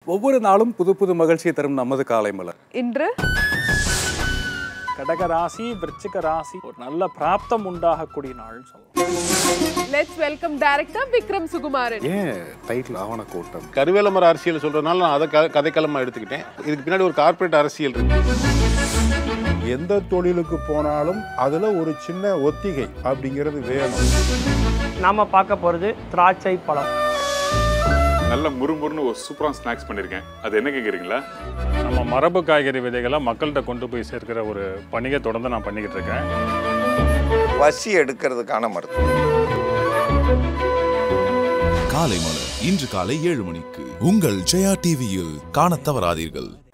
ஒவ்வொரு நாளும் புது புது மகிழ்ச்சியை தரும் நமது காலை மலர் இன்று கடக ராசி விருச்சிக ராசி ஒரு நல்ல பிராப்தம் உண்டாகக்கூடிய நாள்னு சொல்லலாம் let's welcome director Vikram Sukumaran ஏன் டைட்டில் ஆவண கூட்டம் கருவேலமர அரசியல் சொல்றதுனால நான் அதை க- கதைக்களமா எடுத்துக்கிட்டேன் இதுக்கு பின்னாடி ஒரு கார்ப்பரேட் அரசியல் இருக்கு எந்த தொழிலுக்கு போனாலும் அதுல ஒரு சின்ன ஒத்திகை அப்படிங்கிறது வேணும் நாம பார்க்க போகிறது திராட்சை பழம் நல்ல முறுமுறுன்னு ஒரு சூப்பரான ஸ்நாக்ஸ் பண்ணியிருக்கேன் அது என்ன கேட்குறீங்களா நம்ம மரபு காய்கறி விதைகளை மக்கள்கிட்ட கொண்டு போய் சேர்க்கிற ஒரு பணியை தொடர்ந்து நான் பண்ணிக்கிட்டு இருக்கேன் பசி எடுக்கிறதுக்கான மருத்துவம் காலை மலர் இன்று காலை ஏழு மணிக்கு உங்கள் ஜெயா டிவியில் காணத் தவறாதீர்கள்